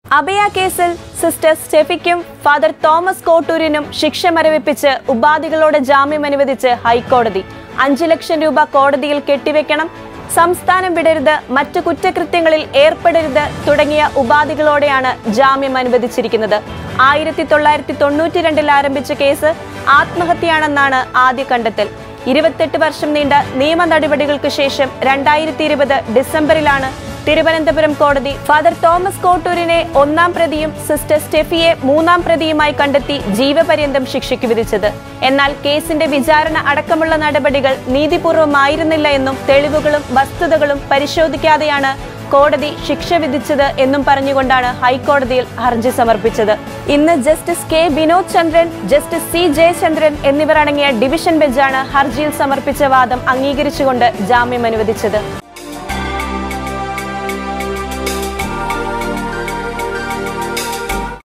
അഭയ കേസിൽ സിസ്റ്റർ സ്റ്റെഫിക്കും father Thomas കോട്ടൂരിനും ശിക്ഷ മരവിപ്പിച്ച് ഉപാധികളോടെ ജാമ്യം അനുവദിച്ച് ഹൈക്കോടതി അഞ്ചു ലക്ഷം രൂപ കോടതിയിൽ കെട്ടിവെക്കണം സംസ്ഥാനം വിടരുത് മറ്റു കുറ്റകൃത്യങ്ങളിൽ ഏർപ്പെടരുത് തുടങ്ങിയ ഉപാധികളോടെയാണ് ജാമ്യം അനുവദിച്ചിരിക്കുന്നത് ആയിരത്തി തൊള്ളായിരത്തി തൊണ്ണൂറ്റി രണ്ടിൽ ആരംഭിച്ച കേസ് ആത്മഹത്യയാണെന്നാണ് ആദ്യ കണ്ടെത്തൽ ഇരുപത്തെട്ട് വർഷം നീണ്ട നിയമ നടപടികൾക്ക് ശേഷം രണ്ടായിരത്തി ഇരുപത് ഡിസംബറിലാണ് തിരുവനന്തപുരം കോടതി ഫാദർ തോമസ് കോട്ടൂരിനെ ഒന്നാം പ്രതിയും സിസ്റ്റർ സ്റ്റെഫിയെ മൂന്നാം പ്രതിയുമായി കണ്ടെത്തി ജീവപര്യന്തം ശിക്ഷയ്ക്ക് വിധിച്ചത് എന്നാൽ കേസിന്റെ വിചാരണ അടക്കമുള്ള നടപടികൾ നീതിപൂർവമായിരുന്നില്ല എന്നും തെളിവുകളും വസ്തുതകളും പരിശോധിക്കാതെയാണ് കോടതി ശിക്ഷ വിധിച്ചത് എന്നും പറഞ്ഞുകൊണ്ടാണ് ഹൈക്കോടതിയിൽ ഹർജി സമർപ്പിച്ചത് ഇന്ന് justice K Vinod Chandran justice C Jayachandran എന്നിവർ അടങ്ങിയ ഡിവിഷൻ ബെഞ്ചാണ് ഹർജിയിൽ സമർപ്പിച്ച വാദം അംഗീകരിച്ചുകൊണ്ട് ജാമ്യം അനുവദിച്ചത്